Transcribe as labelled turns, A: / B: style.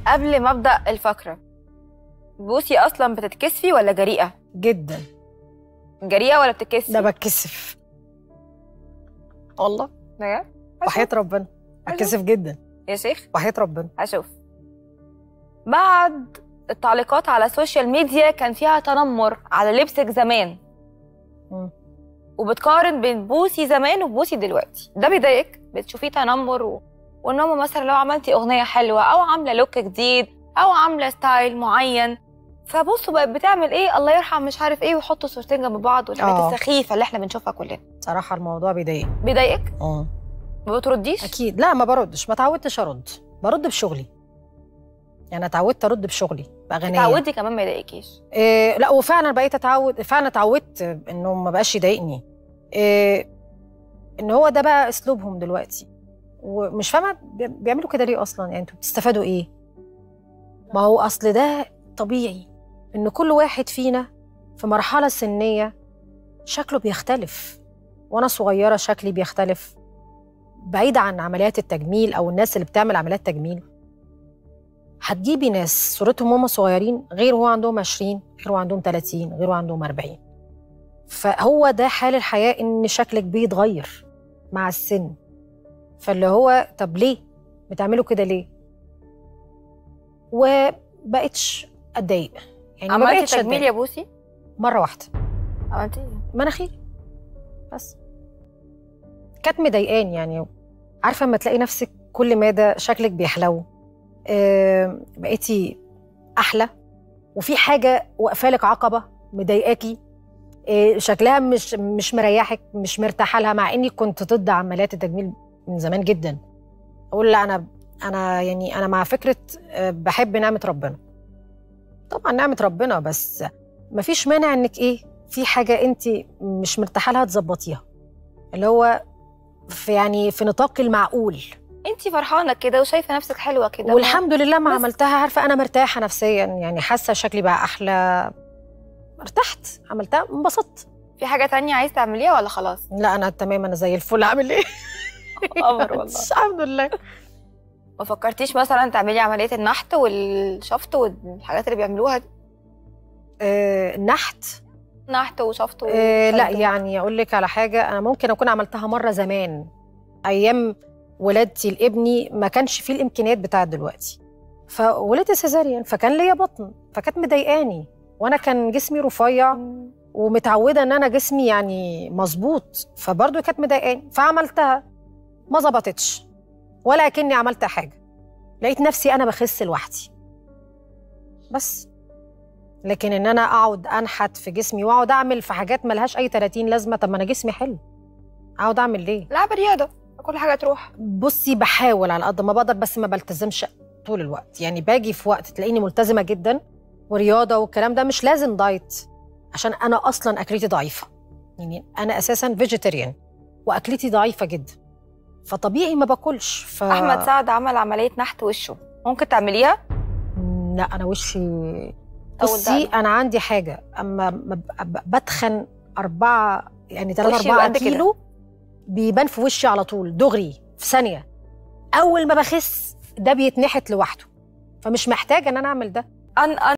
A: قبل ما ابدا الفقره بوسي اصلا بتتكسفي ولا جريئه
B: جدا
A: جريئه ولا بتتكسفي
B: ده بتكسف والله
A: بجد
B: وحياة ربنا بتكسف جدا
A: يا شيخ
B: وحياة ربنا
A: هشوف بعد التعليقات على السوشيال ميديا كان فيها تنمر على لبسك زمان
B: مم.
A: وبتقارن بين بوسي زمان وبوسي دلوقتي ده بيضايقك بتشوفيه تنمر و... وان هم مثلا لو عملتي اغنيه حلوه او عامله لوك جديد او عامله ستايل معين فبصوا بقت بتعمل ايه الله يرحم مش عارف ايه ويحطوا صورتين جنب بعض والحاجات
B: آه.
A: السخيفه اللي احنا بنشوفها كلنا
B: صراحة الموضوع بيضايقني
A: بيضايقك
B: اه
A: ما بترديش
B: اكيد لا ما بردش ما اتعودتش ارد برد بشغلي يعني اتعودت ارد بشغلي باغنيه
A: تعودي كمان ما يضايقكيش
B: إيه لا وفعلا بقيت اتعود فعلا اتعودت انه ما بقاش يضايقني إيه ان هو ده بقى اسلوبهم دلوقتي ومش فاهمه بي- بيعملوا كده ليه اصلا يعني انتوا بتستفادوا ايه ما هو اصل ده طبيعي ان كل واحد فينا في مرحله سنيه شكله بيختلف وانا صغيره شكلي بيختلف بعيد عن عمليات التجميل او الناس اللي بتعمل عمليات تجميل هتجيبي ناس صورتهم هم صغيرين غير هو عندهم 20 غير هو عندهم 30 غير هو عندهم 40 فهو ده حال الحياة إن شكلك بيتغير مع السن فاللي هو طب ليه بتعملوا كده ليه وبقتش أتضايق يعني ما
A: عملتي
B: بقتش
A: تجميل
B: أتضايق
A: يا بوسي
B: مرة واحدة
A: عملتي ايه
B: مناخيري بس كانت مضايقاني يعني عارفه لما تلاقي نفسك كل مادة شكلك بيحلو آه بقيتي احلى وفي حاجه واقفالك عقبه مضايقاكي آه شكلها مش مش مريحك مش مرتاحه لها مع اني كنت ضد عمليات التجميل من زمان جدا اقول لا انا انا يعني انا مع فكره آه بحب نعمه ربنا طبعا نعمه ربنا بس مفيش مانع انك ايه في حاجه انت مش مرتاحه لها تظبطيها اللي هو في يعني في نطاق المعقول
A: انت فرحانه كده وشايفه نفسك حلوه كده
B: والحمد لله ما
A: بس.
B: عملتها عارفه انا مرتاحه نفسيا يعني حاسه شكلي بقى احلى ارتحت عملتها انبسطت
A: في حاجه تانية عايز تعمليها ولا خلاص
B: لا انا تمام انا زي الفل اعمل ايه
A: قمر والله
B: الحمد لله
A: ما فكرتيش مثلا تعملي عمليه النحت والشفط والحاجات اللي بيعملوها دي
B: آه نحت
A: نحت وشفط
B: آه لا
A: وشد.
B: يعني اقول لك على حاجه انا ممكن اكون عملتها مره زمان ايام ولادتي لابني ما كانش فيه الامكانيات بتاعت دلوقتي فولدت سيزاريان فكان ليا بطن فكانت مضايقاني وانا كان جسمي رفيع
A: مم.
B: ومتعوده ان انا جسمي يعني مظبوط فبرضه كانت مضايقاني فعملتها ما ظبطتش ولا كني عملت حاجه لقيت نفسي انا بخس لوحدي بس لكن ان انا اقعد انحت في جسمي واقعد اعمل في حاجات ملهاش اي 30 لازمه طب ما انا جسمي حلو اقعد اعمل ليه
A: لعب رياضه كل حاجه تروح
B: بصي بحاول على قد ما بقدر بس ما بلتزمش طول الوقت يعني باجي في وقت تلاقيني ملتزمه جدا ورياضه والكلام ده مش لازم دايت عشان انا اصلا اكلتي ضعيفه يعني انا اساسا فيجيتيريان واكلتي ضعيفه جدا فطبيعي ما باكلش ف...
A: احمد سعد عمل عمليه نحت وشه ممكن تعمليها
B: لا انا وشي
A: أول
B: بصي
A: دقن.
B: انا عندي حاجه اما ما ب- ب- بتخن أربعة يعني 3
A: وشي
B: 4
A: قد كده.
B: كيلو بيبان في وشي على طول دغري في ثانيه اول ما بخس ده بيتنحت لوحده فمش محتاجه ان انا اعمل ده
A: ان ان